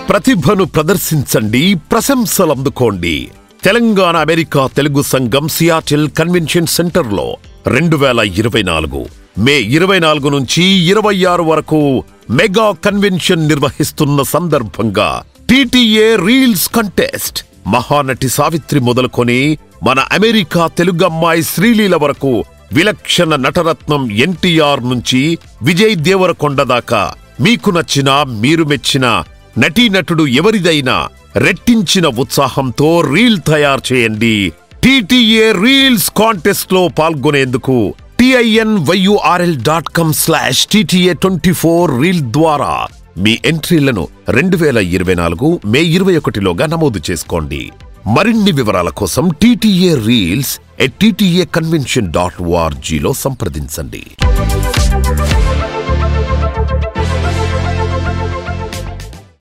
ప్రతిభను ప్రదర్శించండి ప్రశంసలందుకోండి తెలంగాణ అమెరికా తెలుగు సంఘం సియాటిల్ కన్వెన్షన్ సెంటర్లో రెండు వేల ఇరవై నాలుగు మే ఇరవై నాలుగు నుంచి ఇరవై ఆరు వరకు మెగా కన్వెన్షన్ నిర్వహిస్తున్న సందర్భంగా TTA reels contest Mahanati Savitri మొదలుకొని మన అమెరికా తెలుగు అమ్మాయి శ్రీలీల వరకు విలక్షణ నటరత్నం ఎన్టీఆర్ నుంచి విజయ్ దేవరకొండ దాకా మీకు నచ్చిన మీరు మెచ్చిన నటీనటుడు ఎవరిదైనా రెట్టించిన ఉత్సాహంతో రీల్ తయారు చేయండి టీటీఏ రీల్స్ కాంటెస్ట్ లో పాల్గొనేందుకు TIN YURL dot com slash TTA twenty four reel ద్వారా మీ ఎంట్రీలను రెండు వేల ఇరవై నాలుగు మే ఇరవై ఒకటిలోగా నమోదు చేసుకోండి మరిన్ని వివరాల కోసం TTA reels at TTA convention dot ఓఆర్జీలో సంప్రదించండి